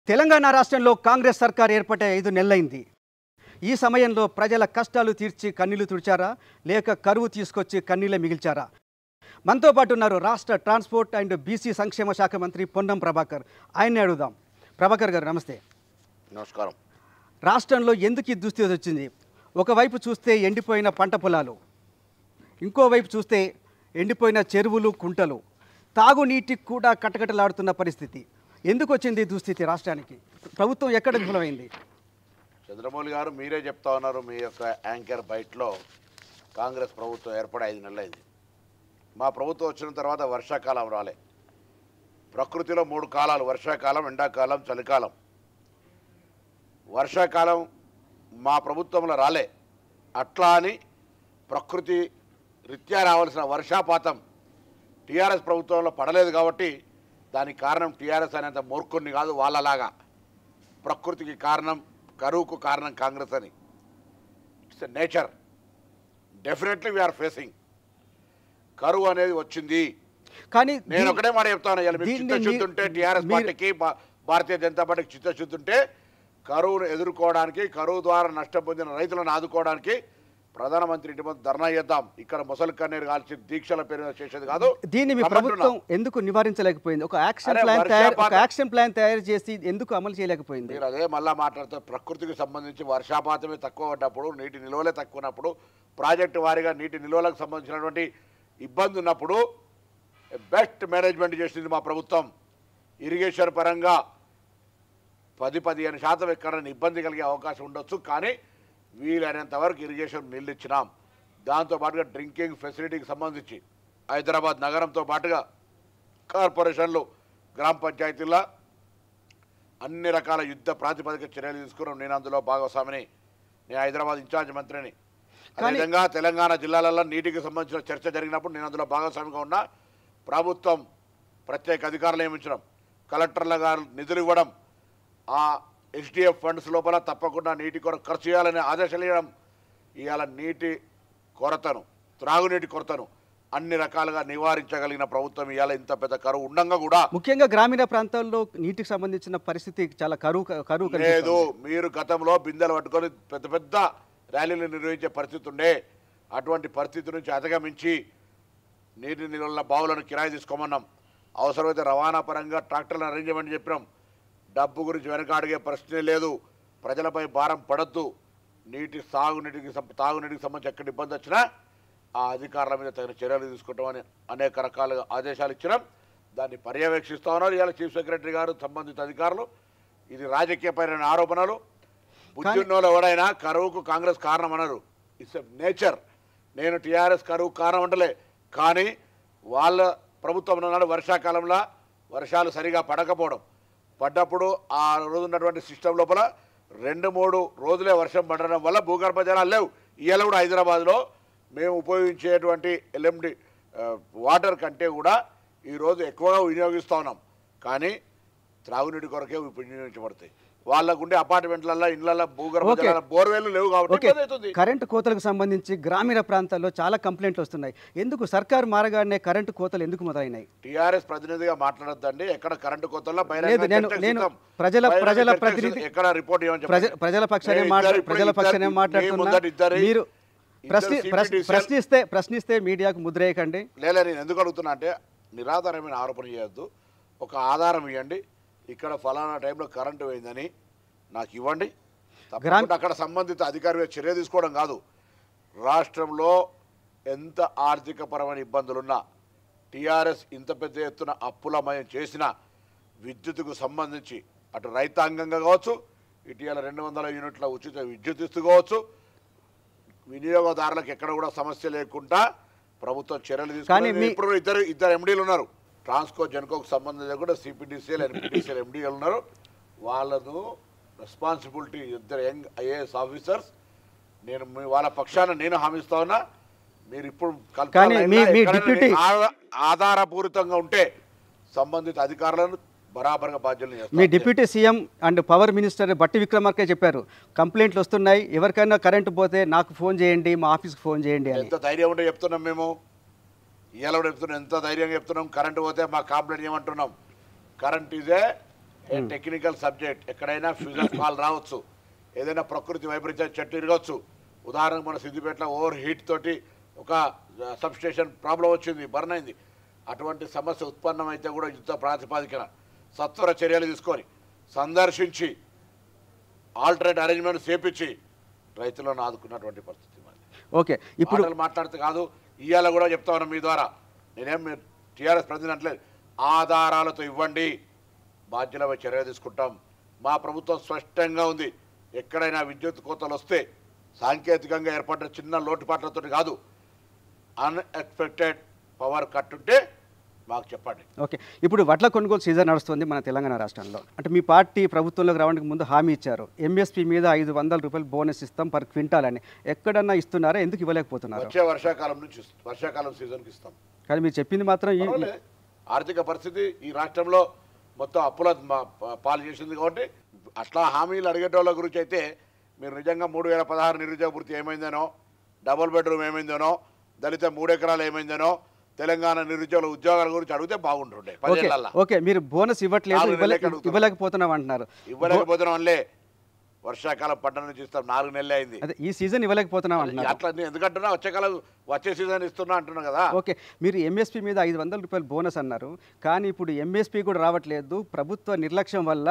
తెలంగాణ రాష్ట్రంలో కాంగ్రెస్ సర్కార్ ఏర్పడే ఐదు నెలలైంది ఈ సమయంలో ప్రజల కష్టాలు తీర్చి కన్నీళ్లు తుడిచారా లేక కరువు తీసుకొచ్చి కన్నీళ్ళే మిగిల్చారా మనతో పాటు ఉన్నారు రాష్ట్ర ట్రాన్స్పోర్ట్ అండ్ బీసీ సంక్షేమ శాఖ మంత్రి పొన్నం ప్రభాకర్ ఆయన్ని అడుగుదాం ప్రభాకర్ గారు నమస్తే నమస్కారం రాష్ట్రంలో ఎందుకు ఈ దుస్థితి వచ్చింది ఒకవైపు చూస్తే ఎండిపోయిన పంట పొలాలు ఇంకోవైపు చూస్తే ఎండిపోయిన చెరువులు కుంటలు తాగునీటికి కూడా కటకటలాడుతున్న పరిస్థితి ఎందుకు వచ్చింది ఈ దుస్థితి రాష్ట్రానికి ప్రభుత్వం ఎక్కడ విఫలమైంది చంద్రమౌళి గారు మీరే చెప్తా ఉన్నారు మీ యొక్క యాంకర్ బయటలో కాంగ్రెస్ ప్రభుత్వం ఏర్పడి ఐదు నెలలైంది మా ప్రభుత్వం వచ్చిన తర్వాత వర్షాకాలం రాలే ప్రకృతిలో మూడు కాలాలు వర్షాకాలం ఎండాకాలం చలికాలం వర్షాకాలం మా ప్రభుత్వంలో రాలే అట్లా అని ప్రకృతి రీత్యా రావాల్సిన వర్షాపాతం టీఆర్ఎస్ ప్రభుత్వంలో పడలేదు కాబట్టి దానికి కారణం టీఆర్ఎస్ అనేంత మూర్ఖుణ్ణి కాదు వాళ్ళలాగా ప్రకృతికి కారణం కరువుకు కారణం కాంగ్రెస్ అని it's nature definitely we are facing కరువు అనేది వచ్చింది కానీ నేను దీ- ఒకటే మాట చెప్తాను ఇవాళ మీకు దీన్ని చిత్తశుద్ధి మీ- ఉంటే టీఆర్ఎస్ మీరు- పార్టీకి భా- భారతీయ జనతా పార్టీకి చిత్తశుద్ధి ఉంటే కరువును ఎదుర్కోవడానికి కరువు ద్వారా నష్టం పొందిన రైతులను ఆదుకోవడానికి ప్రధానమంత్రి ఇంటి ముందు ధర్నా చేద్దాం ఇక్కడ ముసలి కన్నీరు కాల్చి దీక్షల పేరు మీద చేసేది కాదు దీన్ని మీ రమ్మంటున్నా. ప్రభుత్వం ఎందుకు నివారించలేకపోయింది ఒక యాక్షన్ అరే, ప్లాన్ తయారు ఒక వర్షాపాతం- యాక్షన్ ప్లాన్ తయారు చేసి ఎందుకు అమలు చేయలేకపోయింది మీరు అదే మళ్ళా మాట్లాడితే ప్రకృతికి సంబంధించి వర్షాపాతమే తక్కువ పడ్డప్పుడు నీటి నిల్వలే తక్కువ ఉన్నప్పుడు ప్రాజెక్టు వారీగా నీటి నిల్వలకు సంబంధించినటువంటి ఇబ్బంది ఉన్నప్పుడు బెస్ట్ మేనేజ్మెంట్ చేసింది మా ప్రభుత్వం ఇరిగేషన్ పరంగా పది పదిహేను శాతం ఎక్కడైనా ఇబ్బంది కలిగే అవకాశం ఉండొచ్చు కానీ వీలైనంత వరకు ఇరిగేషన్ నీళ్ళు ఇచ్చినాం దాంతోపాటుగా డ్రింకింగ్ ఫెసిలిటీకి సంబంధించి హైదరాబాద్ నగరంతో పాటుగా కార్పొరేషన్లు గ్రామ పంచాయతీల్లో అన్ని రకాల యుద్ధ ప్రాతిపదిక చర్యలు తీసుకున్నాం నేను అందులో భాగస్వామిని నేను హైదరాబాద్ ఇన్ఛార్జ్ మంత్రిని కానీ- అదేవిధంగా తెలంగాణ జిల్లాలలో నీటికి సంబంధించిన చర్చ జరిగినప్పుడు నేను అందులో భాగస్వామిగా ఉన్నా ప్రభుత్వం ప్రత్యేక అధికారులు నియమించడం కలెక్టర్ల గారు నిధులు ఇవ్వడం ఆ ఎస్డిఎఫ్ ఫండ్స్ లోపల తప్పకుండా నీటి కొరకు ఖర్చు చేయాలనే ఆదేశాలు ఇవ్వడం ఇవాళ నీటి కొరతను త్రాగునీటి కొరతను అన్ని రకాలుగా నివారించగలిగిన ప్రభుత్వం ఇవాళ ఇంత పెద్ద కరువు ఉండంగా కూడా ముఖ్యంగా గ్రామీణ ప్రాంతాల్లో నీటికి సంబంధించిన పరిస్థితి చాలా కరువు కరువు లేదు కనిపిస్తోంది. మీరు గతంలో బిందెలు పట్టుకొని పెద్ద పెద్ద ర్యాలీలు నిర్వహించే పరిస్థితి ఉండే అటువంటి పరిస్థితి నుంచి అధిగమించి నీటి నిల్వల బావులను కిరాయి తీసుకోమన్నాం అవసరమైతే రవాణా పరంగా ట్రాక్టర్లను అరేంజ్మెంట్ చెప్పినాం డబ్బు గురించి వెనక అడిగే ప్రశ్నే లేదు ప్రజలపై భారం పడద్దు నీటి సాగునీటికి సం- తాగునీటికి సంబంధించి ఎక్కడ ఇబ్బంది వచ్చినా ఆ అధికారుల మీద తగిన చర్యలు తీసుకుంటామని అనేక రకాలుగా ఆదేశాలు ఇచ్చినాం దాన్ని పర్యవేక్షిస్తా ఉన్నారు ఇవాళ చీఫ్ సెక్రటరీ గారు సంబంధిత అధికారులు ఇది రాజకీయపరమైన ఆరోపణలు బుద్ధిన్నోళ్ళు ఎవడైనా కరువుకు కాంగ్రెస్ కారణం అన్నారు ఇట్స్ నేచర్ నేను టీఆర్ఎస్ కరువు కారణం అంటలే కానీ వాళ్ళ ప్రభుత్వం నాడు వర్షాకాలంలో వర్షాలు సరిగా పడకపోవడం పడ్డప్పుడు ఆ రోజు ఉన్నటువంటి సిస్టమ్ లోపల రెండు మూడు రోజులే వర్షం పడడం వల్ల భూగర్భ జలాలు లేవు ఇవాళ కూడా హైదరాబాద్లో మేము ఉపయోగించేటువంటి ఎల్ఎండి వాటర్ కంటే కూడా ఈరోజు ఎక్కువగా వినియోగిస్తూ ఉన్నాం కానీ త్రాగునీటి కొరకే వినియోగించబడతాయి వాళ్ళకుండే అపార్ట్మెంట్లలో ఇళ్లలో భూగర్భ ఓకే. జలాల బోర్వెల్ లేవు కాబట్టి ఓకే ఇబ్బంది అవుతుంది కరెంటు కోతలకు సంబంధించి గ్రామీణ ప్రాంతాల్లో చాలా కంప్లైంట్లు వస్తున్నాయి ఎందుకు సర్కారు మారగానే కరెంటు కోతలు ఎందుకు మొదలైనాయి టీఆర్ఎస్ ప్రతినిధిగా మాట్లాడొద్దండి ఎక్కడ కరెంటు కోతల్లో బహిరంగ లేదు, నేను- చర్చకు నేను సిద్ధం. ప్రజల- బహిరంగ ప్రజల చర్చకు ప్రతినిధి- సిద్ధం. ఎక్కడ రిపోర్ట్ ఇవ్వమని ప్రజ చెప్పండి. ప్రజల పక్షానే నేను మాట్లా ఇద్దరు- ప్రజల ఇప్పుడు పక్షానే ఇద్దరు- మాట్లాడుతున్నా మీ ముందట ఇద్దరు- మీరు ప్రశ్ని ఇద్దరు ప్రశ్ని- CPTCL ప్రశ్నిస్తే ప్రశ్నిస్తే మీడియాకు ముద్ర వేయకండి లేలే నేను ఎందుకు అడుగుతున్నా అంటే నిరాధారమైన ఆరోపణ చేయొద్దు ఒక ఆధారం ఇవ్వండి ఇక్కడ ఫలానా టైంలో కరెంటు పోయిందని నాకు ఇవ్వండి తప్పకుండా అక్కడ సంబంధిత అధికారి మీద చర్య తీసుకోవడం కాదు రాష్ట్రంలో ఎంత ఆర్థిక పరమైన ఇబ్బందులున్నా టీఆర్ఎస్ ఇంత పెద్ద ఎత్తున అప్పులమయం చేసిన విద్యుత్తుకు సంబంధించి అటు రైతాంగంగా కావచ్చు ఇటీవల రెండు వందల యూనిట్ల ఉచిత విద్యుత్ ఇస్తూ కావచ్చు వినియోగదారులకు ఎక్కడ కూడా సమస్య లేకుండా ప్రభుత్వం చర్యలు కానీ తీసుకుంది మీ- ఇప్పుడు ఇద్దరు ఇద్దరు ఎండీలు ఉన్నారు ట్రాన్స్కో జెన్కోకు సంబంధించి కూడా సిపిడిసిఎల్ ఎన్పిడిసిఎల్ ఎండీలు ఉన్నారు వాళ్ళను రెస్పాన్సిబిలిటీ ఇద్దరు యంగ్ ఐఏఎస్ ఆఫీసర్స్ నేను మీ వాళ్ళ పక్షాన నేను హామీస్తా ఉన్నా మీరు ఇప్పుడు కల్పన కానీ మీ- అయినా మీ ఎక్కడైనా డిప్యూటీ- ఆధా- ఆధారపూరితంగా ఉంటే సంబంధిత అధికారులను బరాబర్గా బాధ్యతలు మీ చేస్తారు deputy CM and power minister Bhatti విక్రమార్కే చెప్పారు కంప్లైంట్లు వస్తున్నాయి ఎవరికైనా కరెంటు పోతే నాకు ఫోన్ చేయండి మా ఆఫీస్కి ఫోన్ చేయండి అని ఎంత ధైర్యం ఉంటే చెప్తున్నాం మేము ఇవాళ కూడా చెప్తున్నాం ఎంత ధైర్యంగా చెప్తున్నాం కరెంటు పోతే మా కంప్లైంట్ చేయమంటున్నాం current is a technical subject ఎక్కడైనా ఫ్యూజన్ కాల్ రావచ్చు ఏదైనా ప్రకృతి వైపరీత్యం చెట్టు ఇరగవచ్చు ఉదాహరణకు మన సిద్దిపేటలో ఓవర్ హీట్ తోటి ఒక సబ్ స్టేషన్ ప్రాబ్లం వచ్చింది బర్న్ అయింది అటువంటి సమస్య ఉత్పన్నమైతే కూడా యుద్ధ ప్రాతిపాదికన సత్వర చర్యలు తీసుకొని సందర్శించి ఆల్టర్నేట్ అరేంజ్మెంట్ చేపించి రైతులను ఆదుకున్నటువంటి పరిస్థితి మాది ఓకే ఇప్పుడు మాటలు మాట్లాడితే కాదు ఇవాళ కూడా చెప్తా ఉన్నాం మీ ద్వారా నేనేం మీరు టీఆర్ఎస్ ప్రతినిధి అనట్లేదు ఆధారాలతో ఇవ్వండి బాధ్యులపై చర్య తీసుకుంటాం మా ప్రభుత్వం స్పష్టంగా ఉంది ఎక్కడైనా విద్యుత్ కోతలు వస్తే సాంకేతికంగా ఏర్పడిన చిన్న లోటుపాట్లతో కాదు అన్ఎక్స్పెక్టెడ్ పవర్ కట్ ఉంటే మాకు చెప్పండి ఓకే ఇప్పుడు వడ్ల కొనుగోలు సీజన్ నడుస్తుంది మన తెలంగాణ రాష్ట్రంలో అంటే మీ పార్టీ ప్రభుత్వంలోకి రావడానికి ముందు హామీ ఇచ్చారు ఎంఎస్పీ మీద ఐదు వందల రూపాయలు బోనస్ ఇస్తాం పర్ క్వింటాల్ అని ఎక్కడన్నా ఇస్తున్నారా ఎందుకు ఇవ్వలేకపోతున్నారు వచ్చే వర్షాకాలం నుంచి ఇస్తాం. వర్షాకాలం సీజన్కి ఇస్తాం కానీ మీరు చెప్పింది మాత్రం ఈ పర్వాలే. ఆర్థిక పరిస్థితి ఈ రాష్ట్రంలో మొత్తం అప్పుల మా- పా- పాలు చేసింది కాబట్టి అట్లా హామీలు అడిగేటోళ్ళ గురించి అయితే మీరు నిజంగా మూడు వేల పదహారు నిరుద్యోగ వృత్తి ఏమైందనో డబుల్ బెడ్రూమ్ ఏమైందనో దళిత మూడు ఎకరాలు ఏమైందనో తెలంగాణ నిరుద్యోగుల ఉద్యోగాల గురించి అడిగితే బాగుంటుండే ఓకే పదేళ్ళల్లా ఓకే మీరు బోనస్ ఇవ్వట్లేదు నాలుగు ఇవ్వలే నెలలకి అడుగుతున్నారు. ఇవ్వలేకపోతున్నాం అంటున్నారు ఇవ్వలేకపోతున్నాం వల్లే వర్షాకాలం పంట నుంచి ఇస్తాం నాలుగు నెలలే అయింది అదే ఈ సీజన్ ఇవ్వలేకపోతున్నాం అంటున్నారు అట్లా నేను ఎందుకంటున్నా వచ్చేకాలం వచ్చే సీజన్ ఇస్తున్నా అంటున్నా కదా ఓకే మీరు ఎంఎస్పీ మీద ఐదు వందల రూపాయలు బోనస్ అన్నారు కానీ ఇప్పుడు ఎంఎస్పీ కూడా రావట్లేదు ప్రభుత్వ నిర్లక్ష్యం వల్ల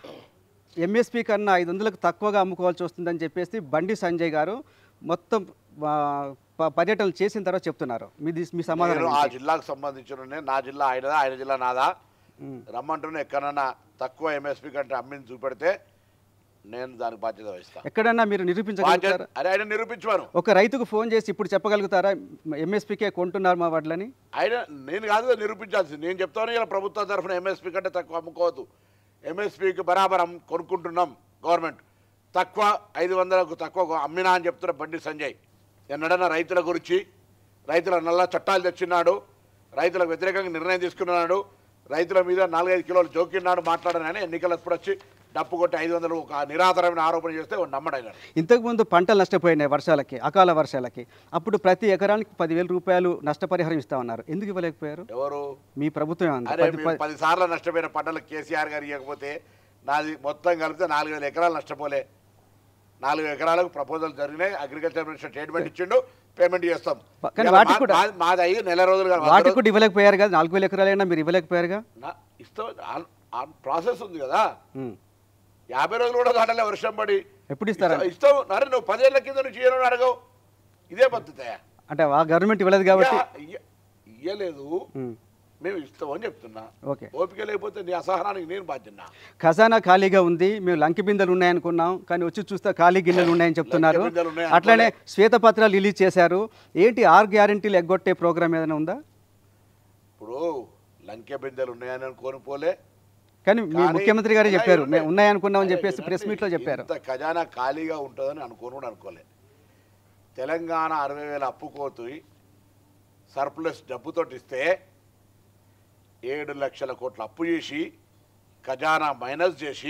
ఎంఎస్పీ కన్నా ఐదు వందలకు తక్కువగా అమ్ముకోవాల్సి వస్తుందని చెప్పేసి బండి సంజయ్ గారు మొత్తం ఆ, ప- పర్యటనలు చేసిన తర్వాత చెప్తున్నారు మీది మీ సమాధానం నేను ఆ ఏంటి? జిల్లాకు సంబంధించిన నేను నా జిల్లా ఆయనదా ఆయన జిల్లా నాదా ఉమ్. రమ్మంటున్న ఎక్కడన్నా తక్కువ ఎంఎస్పీ కంటే అమ్మిని చూపెడితే నేను దానికి బాధ్యత వహిస్తాను ఎక్కడన్నా మీరు బాధ్యత నిరూపించగలుగుతారా అరే ఆయన నిరూపించమను ఒక రైతుకు ఫోన్ చేసి ఇప్పుడు చెప్పగలుగుతారా ఎంఎస్పీకే కొంటున్నారు మా వడ్లని ఆయన నేను కాదు కదా నిరూపించాల్సింది నేను చెప్తాను ఇలా ప్రభుత్వం తరఫున ఎంఎస్పీ కంటే తక్కువ అమ్ముకోవద్దు ఎంఎస్పీకి బరాబర్ అమ్ము- కొనుక్కుంటున్నాం గవర్నమెంట్ తక్కువ ఐదు వందలకు తక్కువ అమ్మినా అని చెప్తున్న బండి సంజయ్ ఎన్నడన్నా రైతుల గురించి రైతుల నల్ల చట్టాలు తెచ్చినాడు రైతులకు వ్యతిరేకంగా నిర్ణయం తీసుకున్నాడు రైతుల మీద నాలుగైదు కిలోలు జోకిన్నాడు మాట్లాడనని ఎన్నికలప్పుడు వచ్చి డప్పు కొట్టి ఐదు వందలు ఒక నిరాధారమైన ఆరోపణ చేస్తే వాడు నమ్మడైనాడు ఇంతకుముందు పంటలు నష్టపోయినాయి వర్షాలకి అకాల వర్షాలకి అప్పుడు ప్రతి ఎకరానికి పదివేల రూపాయలు నష్టపరిహారం ఇస్తామన్నారు ఎందుకు ఇవ్వలేకపోయారు ఎవరు మీ ప్రభుత్వం ఏమంది? అరే పది- మీరు పది- పది సార్లు నష్టపోయిన పంటలకు కేసీఆర్ గారు ఇవ్వకపోతే నాది మొత్తం కలిపితే నాలుగు వేల ఎకరాలు నష్టపోలే నాలుగు ఎకరాలకు ప్రపోజల్ జరిగినాయి అగ్రికల్చర్ మినిస్టర్ స్టేట్మెంట్ ఇచ్చిండు పేమెంట్ చేస్తాం కానీ ఇలా వాటికి మా- కూడా- మా- మాది అయ్యి నెల రోజులు కాదు. వంద వాటికి రోజులు- కూడా ఇవ్వలేకపోయారు కదా నాలుగు వేల ఎకరాలైనా మీరు ఇవ్వలేకపోయారుగా నా- ఇస్తాం ఆన్- ఆన్ ప్రాసెస్ ఉంది కదా ఉమ్. యాభై రోజులు కూడా దాటలే వర్షం పడి ఎప్పుడు ఇస్తారా ఇస్తా- ఇస్తాం అరే నువ్వు పదేళ్ల కింద నుంచి ఇయ్యను అడగవు ఇదే పద్ధతి అంటే ఆ గవర్నమెంట్ ఇవ్వలేదు కాబట్టి ఇయ్యలేదు ఉమ్. మేము ఇస్తామని చెప్తున్నా ఓకే ఓపిక లేకపోతే నీ అసహనానికి నేను బాధ్యన్నా ఖజానా ఖాళీగా ఉంది మేము లంకి బిందెలు ఉన్నాయనుకున్నాం కానీ వచ్చి చూస్తే ఖాళీ గిన్నెలు ఉన్నాయని చెప్తున్నారు లంకె బిందెలు ఉన్నాయి అట్లనే శ్వేతపత్రాలు రిలీజ్ చేశారు ఏంటి ఆరు గ్యారంటీలు ఎగ్గొట్టే ప్రోగ్రామ్ ఏదైనా ఉందా ఇప్పుడు లంకె బిందెలు ఉన్నాయని అనుకోని పోలే కానీ మీ కానీ- ముఖ్యమంత్రి గారే అయ్యా, చెప్పారు ఇవ్వండి. మేము ఉన్నాయనుకున్నామని అయ్యా, చెప్పేసి ప్రెస్ ఇవ్వండి. మీట్లో చెప్పారు ఇంత ఖజానా ఖాళీగా ఉంటుందని అనుకోని కూడా అనుకోలే తెలంగాణ అరవై వేల అప్పు కోతి సర్ప్లస్ డబ్బుతోటి ఇస్తే ఏడు లక్షల కోట్ల అప్పు చేసి ఖజానా మైనస్ చేసి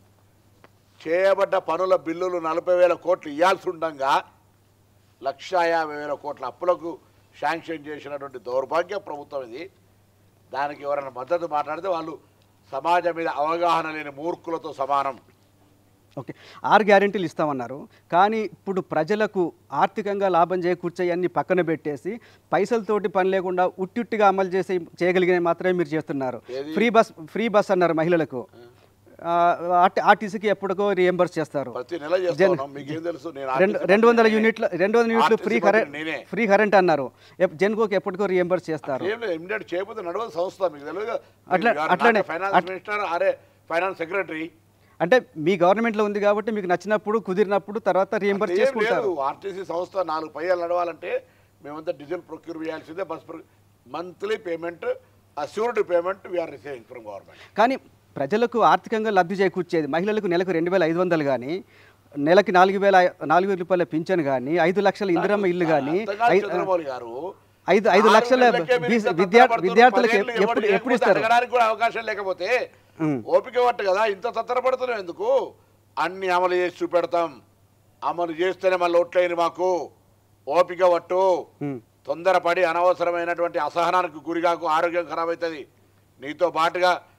చేయబడ్డ పనుల బిల్లులు నలభై వేల కోట్లు ఇవ్వాల్సి ఉండగా లక్ష యాభై వేల కోట్ల అప్పులకు శాంక్షన్ చేసినటువంటి దౌర్భాగ్య ప్రభుత్వం ఇది దానికి ఎవరైనా మద్దతు మాట్లాడితే వాళ్ళు సమాజం మీద అవగాహన లేని మూర్ఖులతో సమానం ఓకే ఆరు గ్యారెంటీలు ఇస్తామన్నారు కానీ ఇప్పుడు ప్రజలకు ఆర్థికంగా లాభం చేకూర్చే అన్ని పక్కన పెట్టేసి పైసలతోటి పని లేకుండా ఉట్టిట్టిగా అమలు చేసి చేయగలిగినవి మాత్రమే మీరు చేస్తున్నారు ఏది? ఫ్రీ బస్ ఫ్రీ బస్ అన్నారు మహిళలకు ఆ, ఆర్టీ- ఆర్టీసీకి ఎప్పటికో రియంబర్స్ చేస్తారు ప్రతి నెల చేస్తా జన్- ఉన్నాం మీకేం తెలుసు నేను రెండు ఆర్టీసీ రెండు వందల మంత్రిని. యూనిట్ల రెండు వందల యూనిట్లు ఆర్టీసీ ఫ్రీ మంత్రిని కరెంట్ నేనే ఫ్రీ కరెంట్ అన్నారు ఎప్- జెన్కోకి ఎప్పటికో రియంబర్స్ చేస్తారు ఏం లేదు ఇమ్మీడియట్ చేయకపోతే నడవదు సంస్థ మీకు తెలియదు అట్లా- అట్లనే- ఫైనాన్స్ అట్- మినిస్టర్ అరే ఫైనాన్స్ సెక్రటరీ అంటే మీ గవర్నమెంట్లో ఉంది కాబట్టి మీకు నచ్చినప్పుడు కుదిరినప్పుడు తర్వాత రియంబర్స్ ఏం చేసుకుంటారు లేదు ఆర్టీసీ సంస్థ నాలుగు పయ్యాలు నడవాలంటే మేమంతా డీజిల్ ప్రొక్యూర్ చేయాల్సిందే bus monthly payment assured payment we are receiving from government కానీ ప్రజలకు ఆర్థికంగా లబ్ధి చేకూర్చేది మహిళలకు నెలకు రెండు వేల ఐదు వందలు కానీ నెలకి నాలుగు వేల నాలుగు వేల రూపాయల పింఛన్ కానీ ఐదు లక్షల ఇందిరమ్మ ఇల్లు కానీ ఐ- చంద్రబాబు గారు ఐదు ఐదు ఆరు లక్షల నెలలకే మీరు బీసీ- ఇంత విద్యా తత్తరపడుతున్నారు. విద్యార్థులకు పదేళ్ళు ఎప్పుడు ఎవరు ఎప్పుడు లేకపోతే ఇస్తారు అడగడానికి కూడా అవకాశం లేకపోతే ఉమ్. ఓపిక పట్టు కదా ఇంత తత్తరపడుతున్నాం ఎందుకు అన్ని అమలు చేసి చూపెడతాం అమలు చేస్తేనే మళ్ళీ ఓట్లేని మాకు ఓపిక పట్టు ఉమ్. తొందరపడి అనవసరమైనటువంటి అసహనానికి గురిగాకు ఆరోగ్యం ఖరాబ్ అవుతుంది నీతో పాటుగా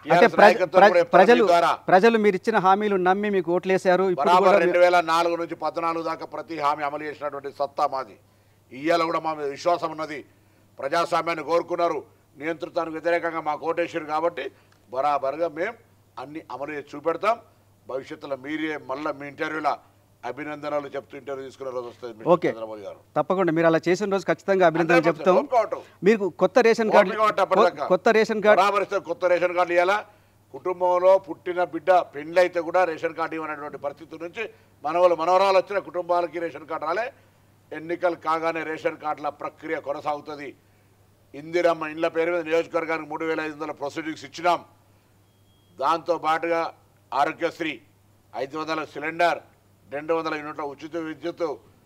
అంటే TRS ప్రజ- నాయకత్వం ప్ర- కూడా చెప్తాను ప్రజలు మీ ద్వారా. ప్రజలు మీరు ఇచ్చిన హామీలు నమ్మి మీకు ఓట్లేశారు ఇప్పుడు బరాబర్ కూడా రెండు వేల నాలుగు నుంచి పద్నాలుగు దాకా ప్రతి హామీ అమలు చేసినటువంటి సత్తా మాది ఇయ్యాల కూడా మా మీద విశ్వాసం ఉన్నది ప్రజాస్వామ్యాన్ని కోరుకున్నారు నియంత్రితానికి వ్యతిరేకంగా మా కోటేశ్వరు కాబట్టి బరాబర్గా మేము అన్ని అమలు చేసి చూపెడతాం భవిష్యత్తులో మీరే మళ్ళీ మీ ఇంటర్వ్యూలో అభినందనలు చెప్తూ ఇంటర్వ్యూ తీసుకునే రోజు వస్తుంది మిస్టర్ ఓకే. చంద్రబాబు గారు తప్పకుండా మీరు అలా చేసిన రోజు ఖచ్చితంగా అభినందనలు 100% చెప్తాం ఒప్పుకోవటం. మీకు కొత్త రేషన్ కార్డు ఓపిక పట్టు అప్పటిదాకా. కొత్త రేషన్ కార్డు బరాబరిస్తే కొత్త రేషన్ కార్డు ఇవ్వాలా కుటుంబంలో పుట్టిన బిడ్డ పెళ్ళైతే కూడా రేషన్ కార్డు ఇవ్వనటువంటి పరిస్థితి నుంచి మనవలు మనవరాలు వచ్చిన కుటుంబాలకి రేషన్ కార్డు రాలే ఎన్నికలు కాగానే రేషన్ కార్డుల ప్రక్రియ కొనసాగుతుంది ఇందిరమ్మ ఇండ్ల పేరు మీద నియోజకవర్గానికి మూడు వేల ఐదు వందల ప్రొసీడింగ్స్ ఇచ్చినాం దాంతో పాటుగా ఆరోగ్యశ్రీ ఐదు వందల సిలిండర్ రెండు వందల యూనిట్ల ఉచిత విద్యుత్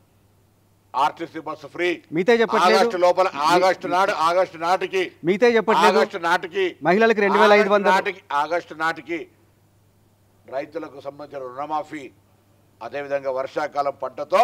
ఆర్టీసీ బస్సు ఫ్రీ మీతో చెప్పట్లేదు. ఆగస్టు లోపల ఆగస్టు నాడు ఆగస్టు నాటికి మీతో చెప్పట్లేదు ఆగస్టు నాటికి మహిళలకు రెండు వేల ఐదు ఆగస్టు వందలు నాటికి ఆగస్టు నాటికి రైతులకు సంబంధించిన రుణమాఫీ అదేవిధంగా వర్షాకాలం పంటతో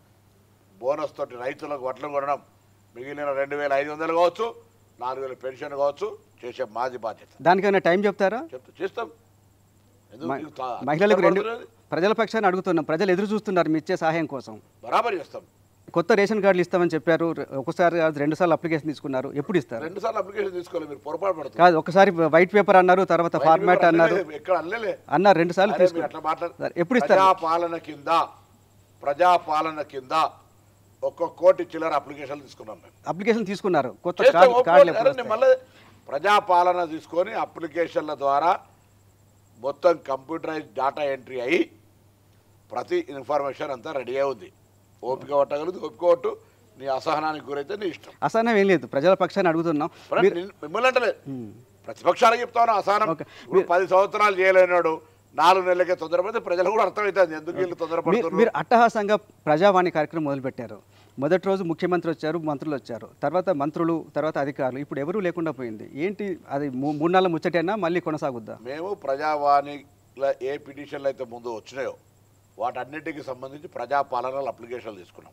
బోనస్ తోటి రైతులకు వడ్లు కొనడం మిగిలిన రెండు వేల ఐదు వందలు కావచ్చు నాలుగు వేల పెన్షన్ కావచ్చు చేసే మాది బాధ్యత దానికైనా టైం చెప్తారా చెప్తా చేస్తాం ఎందుకు మ- మీకు తా- మహిళలకు రెండు పడుతున్నది? ప్రజల పక్షాన్ని అడుగుతున్నాం ప్రజలు ఎదురు చూస్తున్నారు మీ ఇచ్చే సహాయం కోసం బరాబర్ చేస్తాం కొత్త రేషన్ కార్డులు ఇస్తామని చెప్పారు రె- ఒకసారి కాదు రెండు సార్లు అప్లికేషన్ తీసుకున్నారు ఎప్పుడు ఇస్తారు రెండు సార్లు అప్లికేషన్ తీసుకోవాలి మీరు పొరపాటు పడుతుంది కాదు ఒకసారి వైట్ పేపర్ అన్నారు తర్వాత ఫార్మాట్ అన్నారు ఎక్కడ అల్లలే అన్నారు రెండు సార్లు అరే మీరు తీసుకున్నారు అట్లా మాట్లాడు సరే, ఎప్పుడు ఇస్తారు? ప్రజాపాలన కింద ప్రజాపాలన కింద ఒక్క కోటి చిల్లర అప్లికేషన్ తీసుకున్నాం మేము అప్లికేషన్ తీసుకున్నారు కొత్త చేస్తే కార్డు ఒప్పుకోండి. కార్డులు ఎప్పుడు అరే నేను వస్తాయి? మళ్ళీ ప్రజాపాలన తీసుకొని అప్లికేషన్ల ద్వారా మొత్తం కంప్యూటరైజ్ డేటా ఎంట్రీ అయ్యి ప్రతి ఇన్ఫర్మేషన్ అంతా రెడీ అయి ఉంది ఓపిక పట్టగలదు ఓపిక పట్టు నీ అసహనానికి గురైతే నీ ఇష్టం అసహనం ఏం లేదు ప్రజల పక్షాన్ని అడుగుతున్నాం మరి మీరు- నిన్ను- మిమ్మల్ని అంటలేదు ఉమ్. ప్రతిపక్షాలకు చెప్తాను అసహనం ఓకే. ఇప్పుడు పది సంవత్సరాలు చేయలేనాడు నాలుగు నెలలకే తొందరపడితే ప్రజలు కూడా అర్థమవుతుంది ఎందుకు వీళ్ళు మీరు తొందరపడుతున్నారు మీరు అట్టహాసంగా ప్రజావాణి కార్యక్రమం మొదలుపెట్టారు మొదటి రోజు ముఖ్యమంత్రి వచ్చారు మంత్రులు వచ్చారు తర్వాత మంత్రులు తర్వాత అధికారులు ఇప్పుడు ఎవరూ లేకుండా పోయింది ఏంటి అది మూ- మూడు నెలల ముచ్చటైనా మళ్ళీ కొనసాగుద్దా మేము ప్రజావాణిలో ఏ పిటిషన్లు అయితే ముందు వచ్చినాయో వాటన్నిటికి సంబంధించి ప్రజాపాలనలు అప్లికేషన్లు తీసుకున్నాం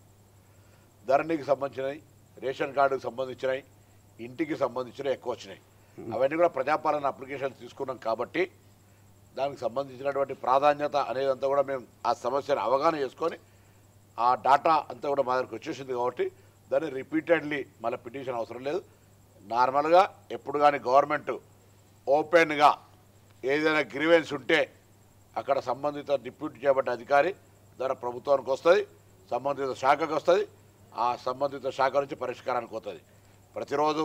ధరణికి సంబంధించినవి రేషన్ కార్డుకి సంబంధించినవి ఇంటికి సంబంధించినవి ఎక్కువ వచ్చినాయి అవన్నీ కూడా ప్రజాపాలన అప్లికేషన్స్ తీసుకున్నాం కాబట్టి దానికి సంబంధించినటువంటి ప్రాధాన్యత అనేదంతా కూడా మేము ఆ సమస్యను అవగాహన చేసుకొని ఆ డాటా అంతా కూడా మా దగ్గరికి వచ్చేసింది కాబట్టి దాన్ని రిపీటెడ్లీ మళ్ళీ పిటిషన్ అవసరం లేదు నార్మల్గా ఎప్పుడు కానీ గవర్నమెంట్ ఓపెన్గా ఏదైనా గ్రీవెన్స్ ఉంటే అక్కడ సంబంధిత డిప్యూటీ చేయబడ్డ అధికారి ద్వారా ప్రభుత్వానికి వస్తుంది సంబంధిత శాఖకు వస్తుంది ఆ సంబంధిత శాఖ నుంచి పరిష్కారానికి వస్తుంది ప్రతిరోజు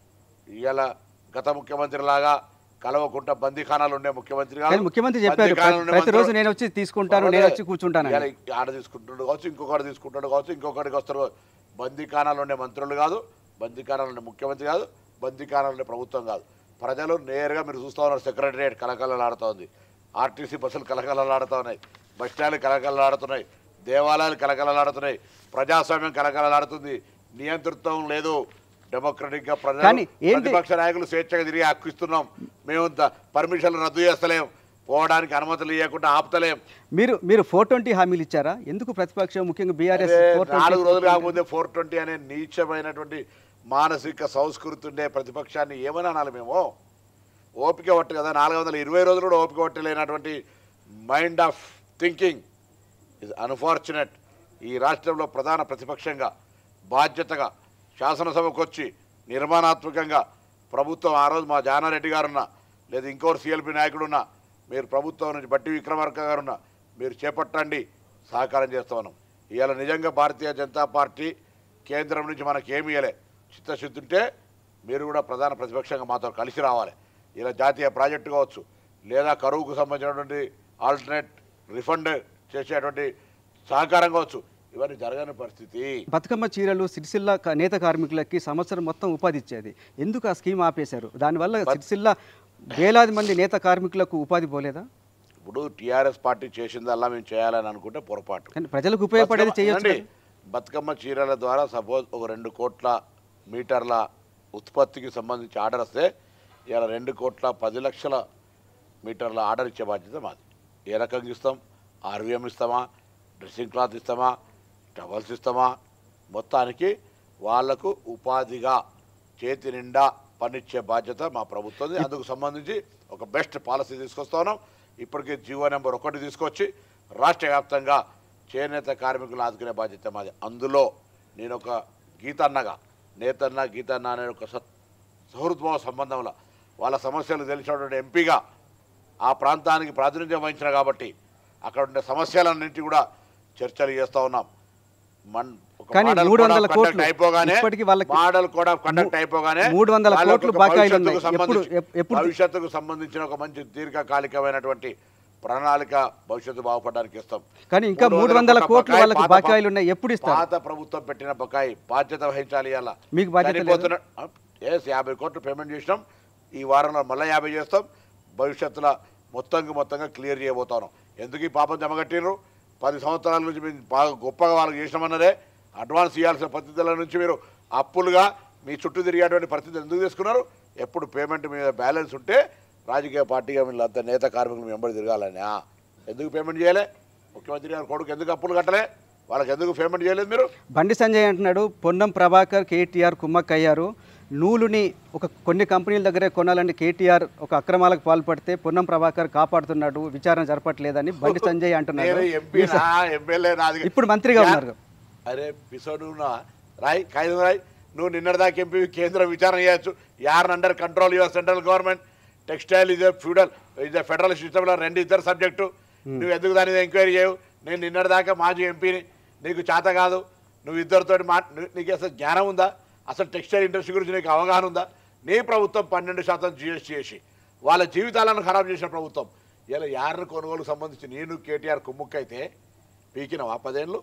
ఇవాళ గత ముఖ్యమంత్రి లాగా కలవకుండా బందీఖానాలు ఉండే ముఖ్యమంత్రి కాదు. కానీ ముఖ్యమంత్రి చెప్పారు బందీఖానాలు ఉండే ప్రతిరోజు మంత్రులు- నేను వచ్చి తీసుకుంటాను నేను వచ్చి కూర్చుంటాను ఇవాళ ఆడ తీసుకుంటాడు కావచ్చు ఇంకొకటి తీసుకుంటాడు కావచ్చు ఇంకొకటికి వస్తారు బందీకానాలు ఉండే మంత్రులు కాదు బందీకానాలు ఉండే ముఖ్యమంత్రి కాదు బందీకానాలు ఉండే ప్రభుత్వం కాదు ప్రజలు నేరుగా మీరు చూస్తూ ఉన్నారు సెక్రటరియట్ కలకలలాడుతూ ఉంది ఆర్టీసీ బస్సులు కలకలలాడుతూ ఉన్నాయి బస్ స్టాండ్లు కలకలలాడుతున్నాయి దేవాలయాలు కలకలలాడుతున్నాయి ప్రజాస్వామ్యం కలకలలాడుతుంది నియంతృత్వం లేదు డెమోక్రటిక్ గా ప్రజలు కానీ ఏంటి- ప్రతిపక్ష నాయకులు స్వేచ్ఛగా తిరిగి హక్కిస్తున్నాం మేము ద- పర్మిషన్లు రద్దు చేస్తలేం పోవడానికి అనుమతులు ఇవ్వకుండా ఆపుతలేం మీరు మీరు ఫోర్ ట్వంటీ హామీలు ఇచ్చారా ఎందుకు ప్రతిపక్షం ముఖ్యంగా బీఆర్ఎస్ అదే ఫోర్ నాలుగు రోజులు ట్వంటీ కాకముందే ఫోర్ ట్వంటీ అనే నీచమైనటువంటి మానసిక సంస్కృతి ఉండే ప్రతిపక్షాన్ని ఏమని అనాలి మేము ఓపిక పట్టు కదా నాలుగు వందల ఇరవై రోజులు కూడా ఓపిక పట్టలేనటువంటి mind of thinking is unfortunate ఈ రాష్ట్రంలో ప్రధాన ప్రతిపక్షంగా బాధ్యతగా శాసనసభకు వచ్చి నిర్మాణాత్మకంగా ప్రభుత్వం ఆ రోజు మా జానారెడ్డి గారున్నా లేదా ఇంకోరు సిఎల్పి నాయకుడున్నా మీరు ప్రభుత్వం నుంచి బట్టి విక్రమార్క గారున్నా మీరు చేపట్టండి సహకారం చేస్తా ఉన్నాం ఇవాళ నిజంగా భారతీయ జనతా పార్టీ కేంద్రం నుంచి మనకి ఏమి ఇవ్వలే చిత్తశుద్ధి ఉంటే మీరు కూడా ప్రధాన ప్రతిపక్షంగా మాతో కలిసి రావాలి ఇలా జాతీయ ప్రాజెక్టు కావచ్చు లేదా కరువుకు సంబంధించినటువంటి ఆల్టర్నేట్ రిఫండ్ చేసేటువంటి సహకారం కావచ్చు ఇవన్నీ జరగని పరిస్థితి బతుకమ్మ చీరలు సిరిసిల్ల క- నేత కార్మికులకి సంవత్సరం మొత్తం ఉపాధి ఇచ్చేది ఎందుకు ఆ స్కీమ్ ఆపేశారు దానివల్ల సిరిసిల్ల వేలాది మంది నేత కార్మికులకు ఉపాధి పోలేదా ఇప్పుడు టీఆర్ఎస్ పార్టీ చేసిందల్లా మేము చేయాలని అనుకుంటే పొరపాటు కానీ ప్రజలకు ఉపయోగపడేది బతుకమ్మ- చేయొచ్చు ఏమండి? బతుకమ్మ చీరల ద్వారా సపోజ్ ఒక రెండు కోట్ల మీటర్ల ఉత్పత్తికి సంబంధించి ఆర్డర్ వస్తే ఇలా రెండు కోట్ల పది లక్షల మీటర్ల ఆర్డర్ ఇచ్చే బాధ్యత మాది ఏ రకంగా ఇస్తాం ఆర్వీఎం ఇస్తామా డ్రెస్సింగ్ క్లాత్ ఇస్తామా టవల్స్ ఇస్తామా మొత్తానికి వాళ్లకు ఉపాధిగా చేతి నిండా పనిచ్చే బాధ్యత మా ప్రభుత్వం అందుకు సంబంధించి ఒక బెస్ట్ పాలసీ తీసుకొస్తా ఉన్నాం ఇప్పటికే జీవో నెంబర్ ఒకటి తీసుకొచ్చి రాష్ట్ర వ్యాప్తంగా చేనేత కార్మికులు ఆదుకునే బాధ్యత మాది అందులో నేను ఒక గీతన్నగా నేతన్న గీతన్న అనే ఒక సత్ సహృద్భావ సంబంధంలో వాళ్ళ సమస్యలు తెలిసినటువంటి ఎంపీగా ఆ ప్రాంతానికి ప్రాతినిధ్యం వహించిన కాబట్టి అక్కడ ఉండే సమస్యలన్నింటి కూడా చర్చలు చేస్తూ ఉన్నాం మన్ ఒక కానీ మోడల్ మూడు కోడ్ ఆఫ్ వందల కండక్ట్ కోట్లు అయిపోగానే ఇప్పటికీ వాళ్ళకి మోడల్ కోడ్ ఆఫ్ కండక్ట్ అయిపోగానే మూడు వందల వాళ్ళకు కోట్లు ఒక బకాయిలు భవిష్యత్తుకు ఉన్నాయి. ఎప్పుడు- సంబంధించి- ఎప్- ఎప్పుడు- భవిష్యత్తుకు సంబంధించిన ఒక మంచి దీర్ఘకాలికమైనటువంటి ప్రణాళిక భవిష్యత్తు బాగుపడడానికి ఇస్తాం కానీ ఇంకా మూడు వందల కోట్ల కోట్లు బకాయి వాళ్ళకి పాత బకాయిలు ఉన్నాయి ఎప్పుడు ఇస్తారు పాత ప్రభుత్వం పెట్టిన బకాయి బాధ్యత వహించాలి అలా మీకు బాధ్యత లేదా? ఎస్ యాభై కోట్లు పేమెంట్ చేసినాం ఈ వారంలో మళ్ళీ యాభై చేస్తాం భవిష్యత్తులో మొత్తంగా మొత్తంగా క్లియర్ చేయబోతాను ఎందుకు ఈ పాపం జమగట్టిర్రు పది సంవత్సరాల నుంచి మేము బాగా గొప్పగా వాళ్ళకి చేసినామన్నదే అడ్వాన్స్ ఇవ్వాల్సిన పరిస్థితుల నుంచి మీరు అప్పులుగా మీ చుట్టూ తిరిగేటువంటి పరిస్థితులు ఎందుకు తీసుకున్నారు ఎప్పుడు పేమెంట్ మీద బ్యాలెన్స్ ఉంటే రాజకీయ పార్టీగా వీళ్ళంతా నేత కార్మికులు వెంబడి తిరగాలని ఆ, ఎందుకు పేమెంట్ చేయలే ముఖ్యమంత్రి గారి కొడుకు ఎందుకు అప్పులు కట్టలే వాళ్ళకి ఎందుకు పేమెంట్ చేయలేదు మీరు బండి సంజయ్ అంటున్నాడు పొన్నం ప్రభాకర్ కేటీఆర్ కుమ్మక్ అయ్యారు నూలుని ఒక కొన్ని కంపెనీల దగ్గరే కొనాలని కేటీఆర్ ఒక అక్రమాలకు పాల్పడితే పొన్నం ప్రభాకర్ కాపాడుతున్నాడు విచారణ జరపట్లేదని బండి సంజయ్ అంటున్నాడు నేను ఎంపీ నా ఎమ్మెల్యే నాది ఇప్పుడు మంత్రిగా ఉన్నారు అరే పిసోడు నా రాయ్ కాగితం రాయ్ నువ్వు నిన్నటిదాకా ఎంపీ కేంద్రం విచారణ చేయొచ్చు యార్ under control your central government textile ఇదే ఫ్యూడల్ ఇదే ఫెడరల్ సిస్టంలో రెండు ఇద్దరు సబ్జెక్టు నువ్వు ఎందుకు దాని మీద ఎంక్వైరీ చేయవు నేను నిన్నటిదాకా మాజీ ఎంపీని నీకు చేత కాదు నువ్వు ఇద్దరితో మా నీ- నీకు అసలు జ్ఞానం ఉందా అసలు టెక్స్టైల్ ఇండస్ట్రీ గురించి నీకు అవగాహన ఉందా నీ ప్రభుత్వం పన్నెండు శాతం జిఎస్టీ చేసి వాళ్ళ జీవితాలను ఖరాబ్ చేసిన ప్రభుత్వం ఇలా యార్ను కొనుగోలుకు సంబంధించి నేను కేటీఆర్ కుమ్ముక్కైతే పీకినవా పదేళ్ళు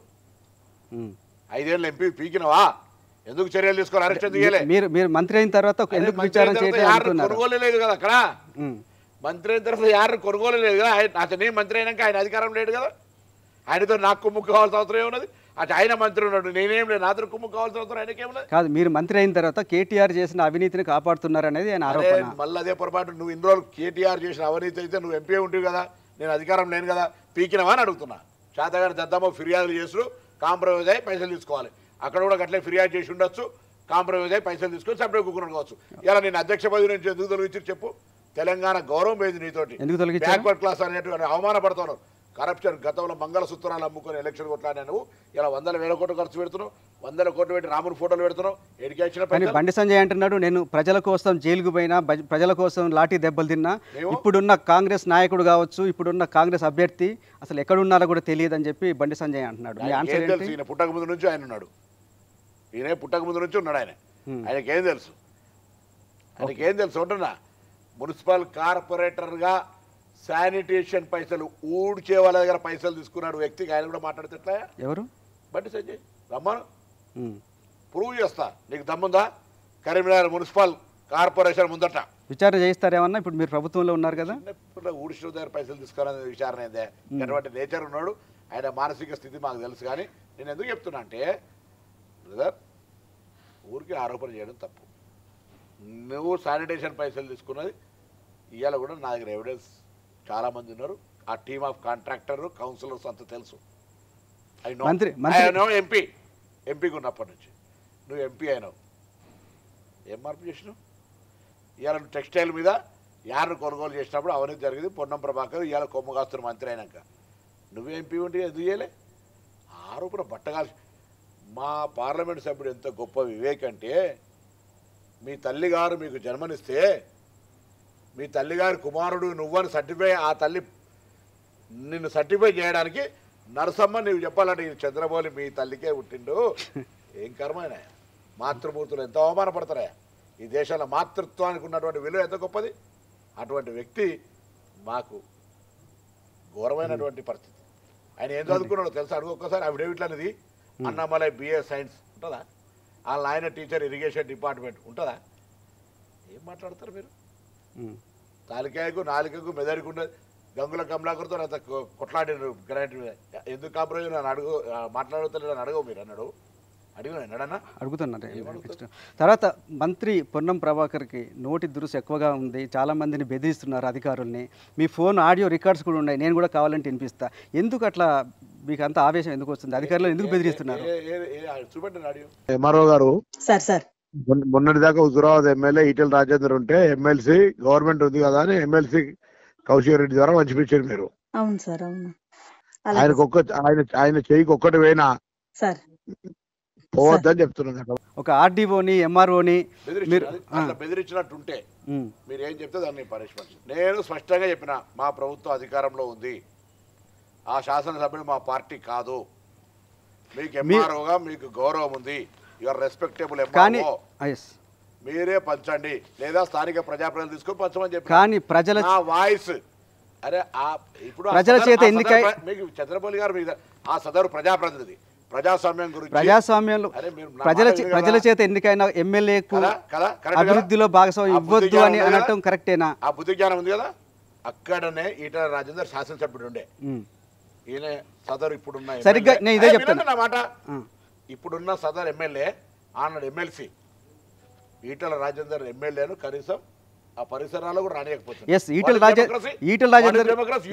ఉమ్. ఐదేళ్ళు ఎంపీ పీకినవా ఎందుకు చర్యలు తీసుకోవాలి అరెస్ట్ ఎందుకు చేయలే? మీరు మీరు మంత్రి అయిన తర్వాత ఒక అరే ఎందుకు మంత్రి విచారణ అయిన తర్వాత చేయటం యార్ను అనుకున్నారు కొనుగోలు లేదు కదా అక్కడ ఉమ్. మంత్రి అయిన తర్వాత యారు కొనుగోలు లేదు కదా ఆయన అతనే మంత్రి అయినాక ఆయన అధికారం లేడు కదా ఆయనతో నాకు కుమ్ము కావాల్సిన అవసరం ఏమున్నది అటు ఆయన మంత్రి ఉన్నాడు నేనేం లేదు నాతో కుమ్ము కావాల్సిన అవసరం ఆయనకేమున్నది కాదు మీరు మంత్రి అయిన తర్వాత కేటీఆర్ చేసిన అవినీతిని కాపాడుతున్నారు అనేది ఆయన అరే ఆరోపణ మళ్ళీ అదే పొరపాటు నువ్వు ఇన్ని రోజులు కేటీఆర్ చేసిన అవినీతి అయితే నువ్వు ఎంపీ ఉంటుంది కదా నేను అధికారం లేను కదా పీకినవా అని అడుగుతున్నా శాతగాని దద్దమ్మ ఫిర్యాదులు చేసుడు కాంప్రమైజ్ అయ్యి పైసలు తీసుకోవాలి అక్కడ కూడా గట్లే ఫిర్యాదు చేసి ఉండొచ్చు కాంప్రమైజ్ అయ్యి పైసలు తీసుకొని సపరేట్ కూకుని కావచ్చు ఇలా నేను అధ్యక్ష పదవి నుంచి ఎందుకు తొలగించి చెప్పు తెలంగాణ గౌరవం పోయింది నీతోటి ఎందుకు తొలగించారు? బ్యాక్వర్డ్ క్లాస్ అనేటువంటి అవమానపడుతున్నావు కరప్షన్ గతంలో మంగళసూత్రాలు అమ్ముకొని ఎలక్షన్ కొట్లాడినా నువ్వు ఇలా వందల వేల కోట్లు ఖర్చు పెడుతున్నావు వందల కోట్లు పెట్టి రాముని ఫోటోలు పెడుతున్నావు ఎడికేషన్ కానీ బండి సంజయ్ అంటున్నాడు నేను ప్రజల కోసం జైలుకు పోయినా బజ- ప్రజల కోసం లాఠీ దెబ్బలు తిన్నా మేము- ఇప్పుడున్న కాంగ్రెస్ నాయకుడు కావచ్చు ఇప్పుడున్న కాంగ్రెస్ అభ్యర్థి అసలు ఎక్కడున్నారో కూడా తెలియదు అని చెప్పి బండి సంజయ్ అంటున్నాడు మీ ఆన్సర్ ఆయనకేం తెలుసు ఏంటి ఈయన పుట్టక ముందు నుంచి ఆయన ఉన్నాడు ఈయన పుట్టక ముందు నుంచి ఉన్నాడు ఆయన Hmm. ఆయనకేం తెలుసు ఆయనకేం తెలుసు ఉంటున్నా మున్సిపల్ కార్పొరేటర్గా శానిటేషన్ పైసలు ఊడ్చే వాళ్ళ దగ్గర పైసలు తీసుకున్నాడు వ్యక్తికి ఆయన కూడా మాట్లాడితే ఎట్లా ఎవరు బండి సంజయ్ రమ్మను ఉమ్. ప్రూవ్ చేస్తా నీకు దమ్ముందా కరీంనగర్ మున్సిపల్ కార్పొరేషన్ ముందట విచారణ చేయిస్తారేమన్నా ఇప్పుడు మీరు ప్రభుత్వంలో ఉన్నారు కదా చిన్నప్పుడు ఊడిసిన దగ్గర పైసలు తీసుకోవాలనే విచారణ ఏందే అటువంటి నేచర్ ఉన్నాడు ఆయన మానసిక స్థితి మాకు తెలుసు కానీ నేను ఎందుకు చెప్తున్నా అంటే బ్రదర్ ఊరికి ఆరోపణ చేయడం తప్పు నువ్వు శానిటేషన్ పైసలు తీసుకున్నది ఇవాళ కూడా నా దగ్గర ఎవిడెన్స్ చాలామంది ఉన్నారు ఆ టీమ్ ఆఫ్ కాంట్రాక్టర్ కౌన్సిలర్స్ అంతా తెలుసు ఐ నో మంత్రి- మంత్రి- ఐ నో ఎంపీ ఎంపీకి ఉన్నప్పటి నుంచి నువ్వు ఎంపీ అయినావు ఏం మార్పు చేసినావు ఇవాళ నువ్వు టెక్స్టైల్ మీద యార్ను కొనుగోలు చేసినప్పుడు అవినీతి జరిగింది పొన్నం ప్రభాకర్ ఇవాళ కొమ్మగాస్తున్న మంత్రి అయినాక నువ్వే ఎంపీ ఉంటే ఎందుకు చేయలే ఆరోపణ బట్టగాల్సి మా పార్లమెంట్ సభ్యుడు ఎంత గొప్ప వివేక్ అంటే మీ తల్లిగారు మీకు జన్మనిస్తే మీ తల్లిగారి కుమారుడు నువ్వని సర్టిఫై ఆ తల్లి నిన్ను సర్టిఫై చేయడానికి నరసమ్మ నీవు చెప్పాలంటే ఈ చంద్రబోలి మీ తల్లికే పుట్టిండు ఏం కర్మైన మాతృమూర్తులు ఎంత అవమానపడతారా ఈ దేశంలో మాతృత్వానికి ఉన్నటువంటి విలువ ఎంత గొప్పది అటువంటి వ్యక్తి మాకు ఘోరమైనటువంటి పరిస్థితి ఆయన ఏం చదువుకున్నాడో తెలుసా అడుగు ఒక్కసారి అఫిడేవిట్లు అనేది అన్నమలై బిఏ సైన్స్ ఉంటుందా వాళ్ళ ఆయన టీచర్ ఇరిగేషన్ డిపార్ట్మెంట్ ఉంటుందా ఏం మాట్లాడతారు మీరు ఉమ్. తాలికాయకు నాలికకు మెదడుకు ఉండదు గంగుల కమలాకర్తో అంత కొ- కొట్లాడినారు గ్రాంట్ మీద ఎందుకు కాంప్రమైజ్ నన్ను అడుగు ఆ, మాట్లాడుతలేదు నన్ను అడగవు మీరు అన్నాడు అడిగిన ఎన్నడన్నా అడుగుతున్నారు ఏమడుగుతారు? నెక్స్ట్ తర్వాత మంత్రి పొన్నం ప్రభాకర్కి నోటి దురుసు ఎక్కువగా ఉంది చాలా మందిని బెదిరిస్తున్నారు అధికారుల్ని మీ ఫోన్ ఆడియో రికార్డ్స్ కూడా ఉన్నాయి నేను కూడా కావాలంటే వినిపిస్తా ఎందుకు అట్లా మీకు అంత ఆవేశం ఎందుకు వస్తుంది అధికారులు ఎందుకు బెదిరిస్తున్నారు ఏ- ఏ- ఏ- చూపెట్టండి ఆడియో ఎంఆర్ఓ గారు సార్ సార్ మొన్న- మొన్నటిదాకా హుజురాబాద్ ఎమ్మెల్యే ఈటెల రాజేందర్ ఉంటే ఎమ్మెల్సీ గవర్నమెంట్ ఉంది కదా అని ఎమ్మెల్సీ కౌశిక్ రెడ్డి ద్వారా పంచిపించారు మీరు అవును సార్ అవును అలాగే ఆయనకు ఒక్క ఆయన ఆయన చెయ్యికి ఒక్కటి పోయినా సార్ పోవద్దని చెప్తున్నాను కదా ఒక ఆర్డీఓని ఎంఆర్ఓని మీరు అట్లా బెదిరించినట్టుంటే మీరు ఏం చెప్తే దాన్ని పనిష్మెంట్ నేను స్పష్టంగా చెప్పిన మా ప్రభుత్వం అధికారంలో ఉంది ఆ శాసనసభ్యులు మా పార్టీ కాదు మీకు ఎంఆర్ఓగా మీకు గౌరవం ఉంది యువర్ రెస్పెక్టబుల్ కానీ ఎంఆర్ఓ ఎస్ మీరే పంచండి లేదా స్థానిక ప్రజాప్రతినిధులు తీసుకొని పంచమని చెప్పి కానీ ప్రజల నా వాయిస్ అరే ఆ ఇప్పుడు ఆ ప్రజల సదరు- చేత ఆ ఎన్నికై- సదరు ప్ర- మీకు చంద్రబాబు గారు మీద ఆ సదరు ప్రజాప్రతినిధి ప్రజాస్వామ్యం గురించి ప్రజాస్వామ్యంలో అరే మీరు నా ప్రజల మాట చే- వినగలరా? ప్రజల చేత ఎన్నికైన ఎమ్మెల్యేకు కదా కదా కరెక్ట్ కదా? అభివృద్ధిలో భాగస్వామ్యం ఆ బుద్ధి ఇవ్వద్దు అని జ్ఞానం ఉంది అనటం కదా? కరెక్టేనా ఆ బుద్ధి జ్ఞానం ఉంది కదా అక్కడనే ఈటల రాజేందర్ శాసనసభ్యుడు ఉండే ఉమ్. ఈయన సదరు ఇప్పుడున్న సరిగ్గా ఎమ్మెల్యే- నేను ఇదే ఏ, చెప్తాను. వినండి నా మాట ఆ. ఇప్పుడున్న సదర్ ఎమ్మెల్యే ఆనాడు ఎమ్మెల్సీ ఈటల రాజేందర్ ఎమ్మెల్యేను కనీసం ఆ పరిసరాలు కూడా రానియకపోతుంది ఎస్ ఈటల రాజే ఈటల రాజేందర్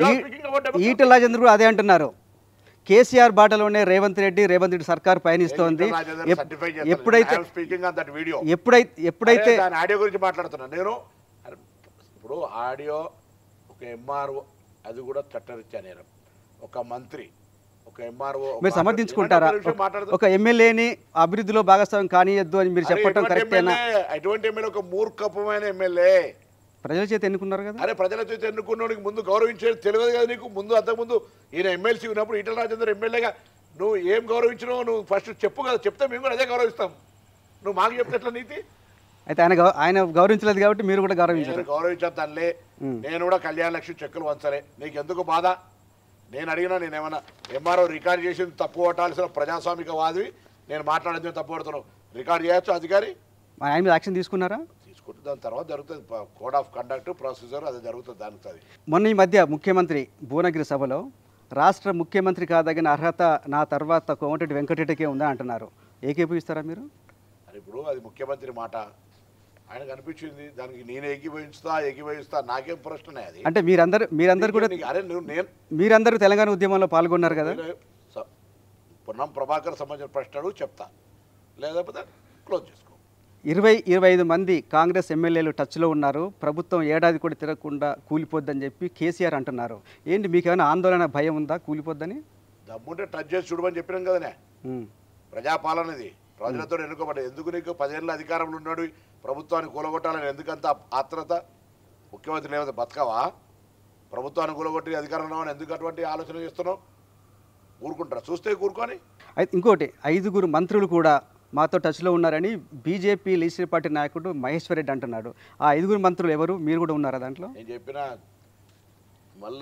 ఈ- ఈటల రాజేందర్ కూడా అదే అంటున్నారు కేసీఆర్ బాటలోనే రేవంత్ రెడ్డి రేవంత్ రెడ్డి సర్కార్ పయనిస్తోంది ఎప్- ఎప్పుడైతే స్పీకింగ్ ఆన్ దట్ వీడియో ఎప్పుడైతే ఎప్పుడైతే దాని ఆడియో గురించి మాట్లాడుతున్నా నేను అరే, ఇప్పుడు ఆడియో ఒక ఎంఆర్ఓ అది కూడా చట్టరీత్యా నేరం ఒక మంత్రి ఒక ఎంఆర్ఓ మీరు సమర్థించుకుంటారా ఒక ఎమ్మెల్యేని అభివృద్ధిలో భాగస్వామ్యం కానియద్దు అని మీరు చెప్పడం కరెక్టేనా అటువంటి ఎమ్మెల్యే ఒక మూర్ఖపమైన ఎమ్మెల్యే ప్రజల చేత ఎన్నుకున్నారు కదా అరే ప్రజల చేత ఎన్నుకున్నోడికి ముందు గౌరవించేది తెలియదు కదా నీకు ముందు అంతకుముందు ఈయన ఎమ్మెల్సీ ఉన్నప్పుడు ఈటల రాజేందర్ ఎమ్మెల్యేగా నువ్వు ఏం గౌరవించినావు నువ్వు ఫస్ట్ చెప్పు కదా చెప్తే మేము కూడా అదే గౌరవిస్తాం నువ్వు మాకు చెప్తే ఎట్లా నీతి అయితే ఆయన గౌ- ఆయన గౌరవించలేదు కాబట్టి మీరు కూడా గౌరవించారు నేను గౌరవించాను తల్లి నేను కూడా కళ్యాణ లక్ష్మి చెక్కులు వంచలే నీకు ఎందుకు బాధ నేను అడిగినా నేను ఏమన్నా ఎంఆర్ఓ రికార్డ్ చేసింది తప్పు పట్టాల్సిన ప్రజాస్వామిక వాదివి నేను మాట్లాడింది తప్పు పడుతున్నావు రికార్డ్ చేయొచ్చు అధికారి ఆయన మీద యాక్షన్ తీసుకున్నారా తీసుకుంటే దాని తర్వాత జరుగుతుంది కోడ్ ఆఫ్ కండక్ట్ ప్రొసీజర్ అది జరుగుతుంది దానికి అది మొన్న ఈ మధ్య ముఖ్యమంత్రి భువనగిరి సభలో రాష్ట్ర ముఖ్యమంత్రి కాదగిన అర్హత నా తర్వాత కోమటిరెడ్డి వెంకటరెడ్డికే ఉందని అంటున్నారు ఏకీభవిస్తారా మీరు అని ఇప్పుడు అది ముఖ్యమంత్రి మాట ఆయనకు అనిపించింది దానికి నేను ఏకీభవించుతా ఏకీభవిస్తా నాకేం ప్రశ్నే అది అంటే మీరందరూ మీరందరూ కూడా నీకు- అరే నువ్వు నేను మీరందరూ తెలంగాణ ఉద్యమంలో పాల్గొన్నారు కదా నేను స- పొన్నం ప్రభాకర్ సంబంధించిన ప్రశ్న అడుగు చెప్తా లేకపోతే క్లోజ్ చేసుకో ఇరవై ఇరవై ఐదు మంది కాంగ్రెస్ ఎమ్మెల్యేలు టచ్లో ఉన్నారు ప్రభుత్వం ఏడాది కూడా తిరగకుండా కూలిపోద్దని చెప్పి కేసీఆర్ అంటున్నారు ఏంటి మీకు ఏమైనా ఆందోళన భయం ఉందా కూలిపోద్దని దమ్ముంటే టచ్ చేసి చూడమని చెప్పినాం కదనే ఉమ్. ప్రజాపాలనది ప్రజలతో ఎన్నుకోబడ్డ ఎందుకు నీకు పదేళ్ళ అధికారంలో ఉన్నాడు ప్రభుత్వాన్ని కూలగొట్టాలని ఎందుకంత ఆత్రత ముఖ్యమంత్రి లేకపోతే బతకవా ప్రభుత్వాన్ని కూలగొట్టి అధికారంలో ఉన్నామని ఎందుకు అటువంటి ఆలోచన చేస్తున్నావు ఊరుకుంటారా చూస్తే కూరుకొని అయితే ఇంకోటి ఐదుగురు మంత్రులు కూడా మాతో టచ్లో ఉన్నారని బీజేపీ లీడర్ పార్టీ నాయకుడు మహేశ్వర్ రెడ్డి అంటున్నాడు ఆ ఐదుగురు మంత్రులు ఎవరు మీరు కూడా ఉన్నారా దాంట్లో నేను చెప్పిన మళ్ళా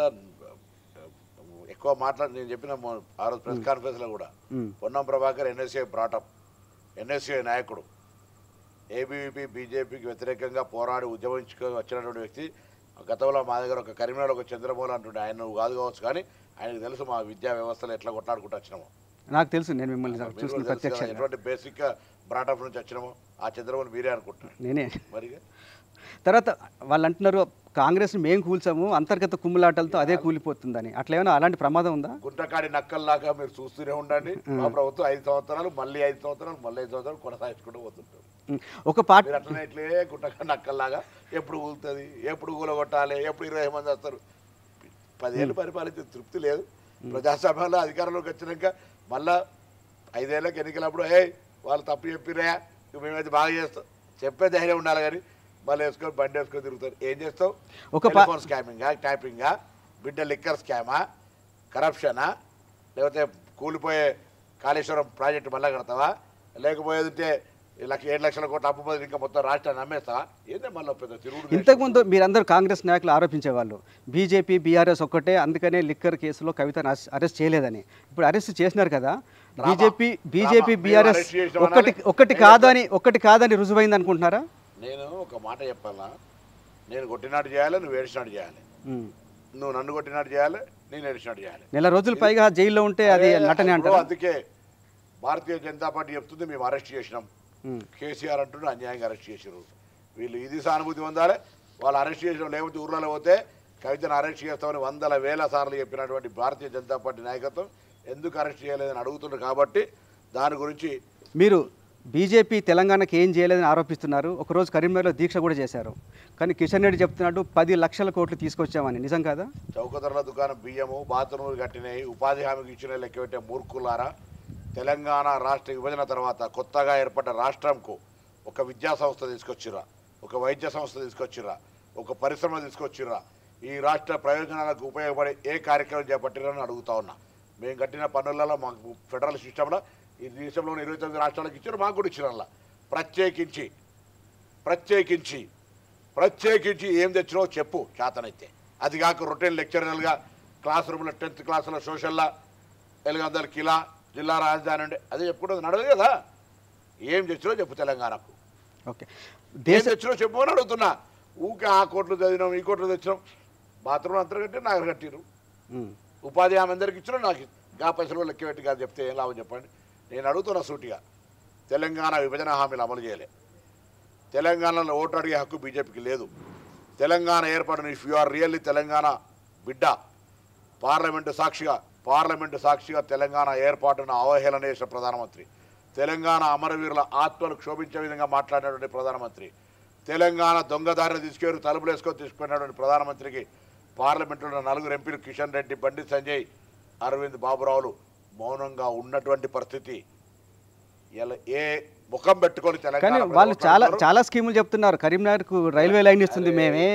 ఎక్కువ మాట్లాడి నేను చెప్పిన మొ- ఆ రోజు ప్రెస్ కాన్ఫరెన్స్లో కూడా ఉమ్. పొన్నం ప్రభాకర్ ఎన్ఎస్ఏ బ్రాటప్ ఎన్ఎస్ఏ నాయకుడు ఏబీవీపీ బీజేపీకి వ్యతిరేకంగా పోరాడి ఉద్యమించుకు వచ్చినటువంటి వ్యక్తి గతంలో మా దగ్గర ఒక కరీంనగర్ ఒక చంద్రమౌళి అంటుండే ఆయన నువ్వు కాదు కావచ్చు కానీ ఆయనకు తెలుసు మా విద్యా వ్యవస్థలు ఎట్లా కొట్లాడుకుంటూ వచ్చినామో నాకు తెలుసు నేను మిమ్మల్ని మీరు చూసిన కూడా తెలుసు కదా, ప్రత్యక్షంగా ఎటువంటి బేసిక్ బ్రాటప్ నుంచి వచ్చినామో ఆ చంద్రమౌళి మీరే అనుకుంటున్నారు నేనే మరి తర్వాత వాళ్ళు అంటున్నారు కాంగ్రెస్ మేము కూల్చాము అంతర్గత కుమ్ములాటలతో అదే కూలిపోతుందని అట్లా ఏమైనా అలాంటి ప్రమాదం ఉందా గుంటకాడి నక్కల్లాగా మీరు చూస్తూనే ఉండండి మా ప్రభుత్వం ఐదు సంవత్సరాలు మళ్ళీ ఐదు సంవత్సరాలు మళ్ళీ ఐదు సంవత్సరాలు కొనసాగించుకుంటూ పోతుంటారు ఉమ్. ఒక పార్టీ మీరు అట్లనే ఇట్లే గుంటకాడి నక్కల్లాగా ఎప్పుడు కూలుతుంది ఎప్పుడు కూలగొట్టాలి ఎప్పుడు ఇరవై మంది వస్తారు పదేళ్ళు పరిపాలించే తృప్తి లేదు ప్రజాస్వామ్యంలో అధికారంలోకి వచ్చినాక మళ్ళా ఐదేళ్ళకి ఎన్నికలప్పుడు ఏ వాళ్ళు తప్పు చెప్పిరా ఇక మేమైతే బాగా చేస్తాం చెప్పే ధైర్యం ఉండాలి కానీ మళ్ళీ వేసుకొని బండి వేసుకొని తిరుగుతారు ఏం చేస్తావు ఒక పా- టెలిఫోన్ స్కామింగా ట్యాపింగా బిడ్డ లిక్కర్ స్కామా కరప్షనా లేకపోతే కూలిపోయే కాళేశ్వరం ప్రాజెక్టు మళ్ళా కడతావా లేకపోయేది ఉంటే ఈ లక్ష ఏడు లక్షల కోట్ల అప్పు బదులు ఇంకా మొత్తం రాష్ట్రాన్ని అమ్మేస్తావా ఏందే మళ్ళీ పెద్ద తిరుగుడు ఇంతకుముందు మీరందరూ కాంగ్రెస్ నాయకులు ఆరోపించేవాళ్ళు బీజేపీ బీఆర్ఎస్ ఒక్కటే అందుకనే లిక్కర్ కేసులో కవితను అరెస్ట్- అరెస్ట్ చేయలేదని ఇప్పుడు అరెస్ట్ చేసినారు కదా బీజేపీ బీజేపీ డ్రామా. బీఆర్ఎస్ మేము అరెస్ట్ చేసినాం ఒక్కటి అనాలి. ఒక్కటి కాదని ఒక్కటి కాదని రుజువైంది అనుకుంటున్నారా నేను ఒక మాట చెప్పాలా నేను కొట్టినట్టు చేయాలి నువ్వు ఏడిచినట్టు చేయాలి ఉమ్. నువ్వు నన్ను కొట్టినట్టు చేయాలి నేను ఏడిచినట్టు చేయాలి నెల రోజులు పైగా జైల్లో ఉంటే అది అరే, నటనే ఇప్పుడు అంటారా అందుకే భారతీయ జనతా పార్టీ చెప్తుంది మేము అరెస్ట్ చేసినాం ఉమ్. కేసీఆర్ అంటుండే అన్యాయంగా అరెస్ట్ చేశారు వీళ్ళు ఇది సానుభూతి పొందాలి వాళ్ళు అరెస్ట్ చేసిన లేకపోతే ఊర్లలో పోతే కవితను అరెస్ట్ చేస్తామని వందల వేల సార్లు చెప్పినటువంటి భారతీయ జనతా పార్టీ నాయకత్వం ఎందుకు అరెస్ట్ చేయలేదని అడుగుతున్నారు కాబట్టి దాని గురించి మీరు బీజేపీ తెలంగాణకి ఏం చేయలేదని ఆరోపిస్తున్నారు ఒకరోజు కరీంనగర్లో దీక్ష కూడా చేశారు కానీ కిషన్ రెడ్డి చెప్తున్నాడు పది లక్షల కోట్లు తీసుకొచ్చామని నిజం కాదా చౌకధరల దుకాణం బియ్యము బాత్రూములు కట్టినాయి ఉపాధి హామీకి ఇచ్చిన లెక్క పెట్టే మూర్ఖులారా తెలంగాణ రాష్ట్ర విభజన తర్వాత కొత్తగా ఏర్పడ్డ రాష్ట్రంకు ఒక విద్యా సంస్థ తీసుకొచ్చిర్రా ఒక వైద్య సంస్థ తీసుకొచ్చిర్రా ఒక పరిశ్రమ తీసుకొచ్చిర్రా ఈ రాష్ట్ర ప్రయోజనాలకు ఉపయోగపడే ఏ కార్యక్రమం చేపట్టిరని అడుగుతా ఉన్నా మేము కట్టిన పన్నులలో మాకు ఫెడరల్ సిస్టంలో ఈ దేశంలోని ఇరవై తొమ్మిది రాష్ట్రాలకు ఇచ్చారు మాకు కూడా ఇచ్చిరల్లా ప్రత్యేకించి ప్రత్యేకించి ప్రత్యేకించి ఏం తెచ్చినో చెప్పు చేతనైతే అది కాక రొటీన్ లెక్చరర్లుగా క్లాస్ రూమ్లో టెన్త్ క్లాసులో సోషల్లా ఎలుగందల కిలా జిల్లా రాజధాని అంటే అదే చెప్పుకుంటుంది నడదు కదా ఏం తెచ్చినో చెప్పు తెలంగాణకు ఓకే ఏం దేశ తెచ్చినో చెప్పు అని అడుగుతున్నా ఊకే ఆ కోట్లు చదివినాం ఈ కోట్లు తెచ్చినాం బాత్రూమ్ అంతా కట్టి నాకు కట్టిరు ఉమ్, ఉపాధి హామీ అందరికి ఇచ్చినా నాకు గా పైసలు కూడా లెక్క పెట్టి కాదు చెప్తే ఏం లాభం చెప్పండి నేను అడుగుతున్నా సూటిగా తెలంగాణ విభజన హామీలు అమలు చేయలే తెలంగాణలో ఓటు అడిగే హక్కు బీజేపీకి లేదు తెలంగాణ ఏర్పడిన if you are really Telangana బిడ్డ పార్లమెంటు సాక్షిగా పార్లమెంటు సాక్షిగా తెలంగాణ ఏర్పాటును అవహేళన చేసిన ప్రధానమంత్రి తెలంగాణ అమరవీరుల ఆత్మలు క్షోభించే విధంగా మాట్లాడినటువంటి ప్రధానమంత్రి తెలంగాణ దొంగదారిని తీసుకెళ్లి తలుపులు వేసుకొని తీసుకున్నటువంటి ప్రధానమంత్రికి పార్లమెంట్లో ఉన్న నలుగురు ఎంపీలు కిషన్ రెడ్డి బండి సంజయ్ అరవింద్ బాబురావులు మౌనంగా ఉన్నటువంటి పరిస్థితి ఇలా ఏ ముఖం పెట్టుకొని కానీ తెలంగాణ వాళ్ళు ప్రజలు చాలా మాట్లాడుతున్నారు? చాలా స్కీములు చెప్తున్నారు కరీంనగర్కు రైల్వే లైన్ ఇస్తుంది మేమే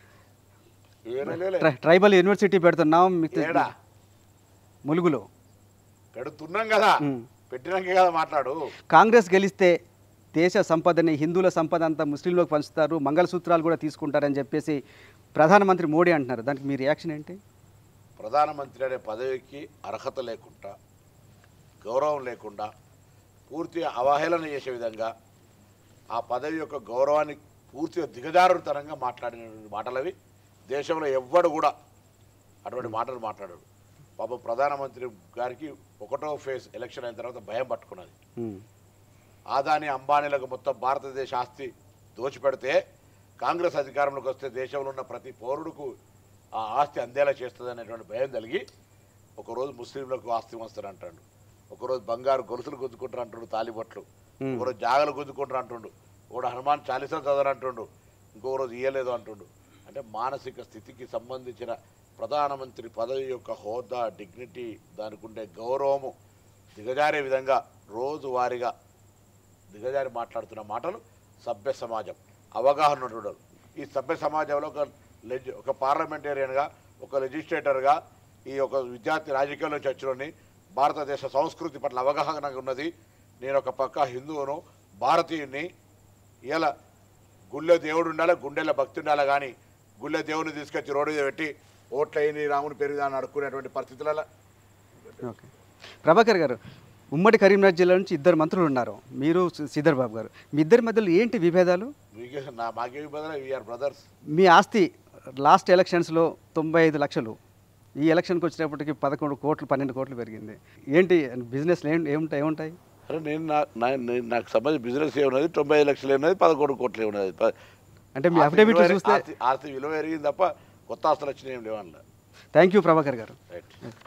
ఏమీ లేలే. ట్రై- ట్రైబల్ యూనివర్సిటీ పెడుతున్నాం మీకు ఏడా ములుగులో పెడుతున్నాం కదా ఉమ్. పెట్టినాకే కదా మాట్లాడు కాంగ్రెస్ గెలిస్తే దేశ సంపదని హిందువుల సంపద అంతా ముస్లింలకు పంచుతారు మంగళసూత్రాలు కూడా తీసుకుంటారని చెప్పేసి ప్రధానమంత్రి మోడీ అంటున్నారు దానికి మీ రియాక్షన్ ఏంటి ప్రధానమంత్రి అనే పదవికి అర్హత లేకుండా గౌరవం లేకుండా పూర్తిగా అవహేళన చేసే విధంగా ఆ పదవి యొక్క గౌరవాన్ని పూర్తిగా దిగజారుతనంగా మాట్లాడిన మాటలవి దేశంలో ఎవ్వడు కూడా అటువంటి మాటలు మాట్లాడాడు పాపం ప్రధానమంత్రి గారికి ఒకటో ఫేజ్ ఎలక్షన్ అయిన తర్వాత భయం పట్టుకున్నది ఉమ్, ఆదాని అంబానీలకు మొత్తం భారతదేశ ఆస్తి దోచిపెడితే కాంగ్రెస్ అధికారంలోకి వస్తే దేశంలో ఉన్న ప్రతి పౌరుడుకు ఆ ఆస్తి అందేలా చేస్తుంది అనేటువంటి భయం కలిగి ఒకరోజు ముస్లింలకు ఆస్తి వస్తారు అంటాడు ఒకరోజు బంగారు గొలుసులు గుద్దుకుంటారు అంటుండు తాలిబొట్లు Hmm. ఒకరోజు జాగలు గుద్దుకుంటారు అంటుండు ఒకడు హనుమాన్ చాలీసా చదవరు అంటుండు ఇంకో రోజు ఇయ్యలేదు అంటుండు అంటే మానసిక స్థితికి సంబంధించిన ప్రధానమంత్రి పదవి యొక్క హోదా డిగ్నిటీ దానికి ఉండే గౌరవము దిగజారే విధంగా రోజువారీగా దిగజారి మాట్లాడుతున్న మాటలు సభ్య సమాజం అవగాహన ఉన్నటువంటి ఈ సభ్య సమాజంలో ఒక లెజ్ ఒక పార్లమెంటేరియన్గా ఒక లెజిస్లేటర్గా ఈ ఒక విద్యార్థి రాజకీయాల నుంచి వచ్చినోని భారతదేశ సంస్కృతి పట్ల అవగాహన ఉన్నది నేను ఒక పక్క హిందువును భారతీయుని ఇలా గుళ్ళో దేవుడు ఉండాలి గుండెలో భక్తి ఉండాలి కానీ గుళ్ళో దేవుని తీసుకొచ్చి రోడ్డు మీద పెట్టి ఓట్లయ్యి రాముని పెరుగుదాన్ని అడుక్కునేటువంటి పరిస్థితులలో ఓకే ప్రభాకర్ గారు ఉమ్మడి కరీంనగర్ జిల్లా నుంచి ఇద్దరు మంత్రులు ఉన్నారు మీరు సి- శ్రీధర్ బాబు గారు మీ ఇద్దరి మధ్యలో ఏంటి విభేదాలు మీకే నా మాకేమి బదులు వీఆర్ బ్రదర్స్ మీ ఆస్తి లాస్ట్ ఎలక్షన్స్లో తొంభై ఐదు లక్షలు ఈ ఎలక్షన్కి వచ్చినప్పటికి పదకొండు కోట్లు పన్నెండు కోట్లు పెరిగింది ఏంటి బిజినెస్లు ఏం ఏముంటాయి ఏముంటాయి అరే నేను నా- నా- నేను నాకు సంబంధించి బిజినెస్ ఏమున్నది తొంభై ఐదు లక్షలు ఏమున్నది పదకొండు కోట్లు ఏమున్నది ప- అంటే మీ ఆస్తి అఫిడవిట్ విలువ- చూస్తే ఆస్తి ఆస్తి విలువ పెరిగింది తప్ప కొత్త ఆస్తులు వచ్చినాయి ఏం లేవన్నది థ్యాంక్ యూ ప్రభాకర్ గారు రైట్